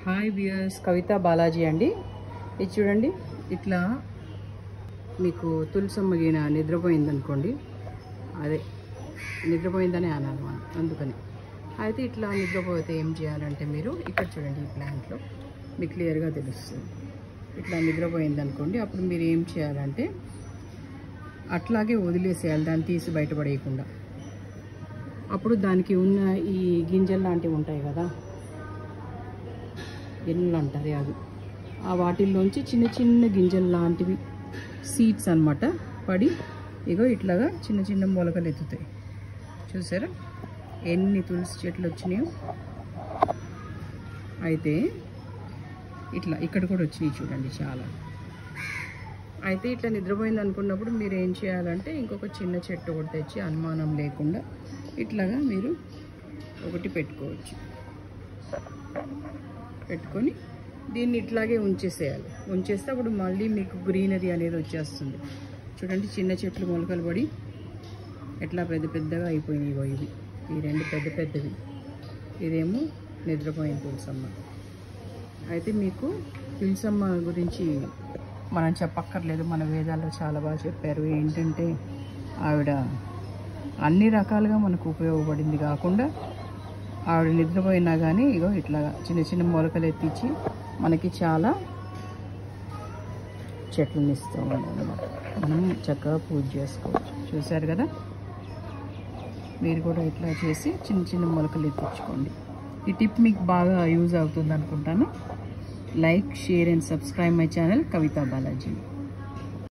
hi viewers కవిత బాలాజీ అండి ఇది చూడండి ఇట్లా మీకు తులసమ్మ గీన నిద్రపోయిందనుకోండి అదే నిద్రపోయిందని అనాలి మనం అందుకని అయితే ఇట్లా నిద్రపోతే ఏం చేయాలంటే మీరు ఇక్కడ చూడండి ఈ ప్లాంట్లో మీకు క్లియర్గా తెలుస్తుంది ఇట్లా నిద్రపోయిందనుకోండి అప్పుడు మీరు ఏం చేయాలంటే అట్లాగే వదిలేసేయాలి దాన్ని తీసి బయటపడేయకుండా అప్పుడు దానికి ఉన్న ఈ గింజలు లాంటివి ఉంటాయి కదా ఎల్లు అంటారు అవి ఆ వాటిల్లోంచి చిన్న చిన్న గింజలు లాంటివి సీడ్స్ అన్నమాట పడి ఇగో ఇట్లాగా చిన్న చిన్న మొలకలు ఎత్తుతాయి చూసారా ఎన్ని తులసి చెట్లు వచ్చినాయో అయితే ఇట్లా ఇక్కడ కూడా వచ్చినాయి చూడండి చాలా అయితే ఇట్లా నిద్రపోయింది అనుకున్నప్పుడు మీరు ఏం చేయాలంటే ఇంకొక చిన్న చెట్టు ఒకటి తెచ్చి అనుమానం లేకుండా ఇట్లాగా మీరు ఒకటి పెట్టుకోవచ్చు పెట్టుకొని దీన్ని ఇట్లాగే ఉంచేసేయాలి ఉంచేస్తే అప్పుడు మళ్ళీ మీకు గ్రీనరీ అనేది వచ్చేస్తుంది చూడండి చిన్న చెట్లు మొలకలు పడి ఎట్లా పెద్ద పెద్దగా అయిపోయినాయి ఇగో ఇవి ఈ రెండు పెద్ద పెద్దవి ఇదేమో నిద్రపోయిన తులసమ్మ అయితే మీకు తులసమ్మ గురించి మనం చెప్పక్కర్లేదు మన వేదాల్లో చాలా బాగా చెప్పారు ఏంటంటే ఆవిడ అన్ని రకాలుగా మనకు ఉపయోగపడింది కాకుండా ఆవిడ నిద్రపోయినా కానీ ఇగో ఇట్లా చిన్న చిన్న మొలకలు ఎత్తించి మనకి చాలా చెట్లను ఇస్తూ ఉండదన్నమాట మనం చక్కగా పూజ చేసుకోవచ్చు చూశారు కదా మీరు కూడా ఇట్లా చేసి చిన్న చిన్న మొలకలు ఎత్తించుకోండి ఈ టిప్ మీకు బాగా యూజ్ అవుతుంది అనుకుంటాను like share and subscribe my channel Kavitha Balaji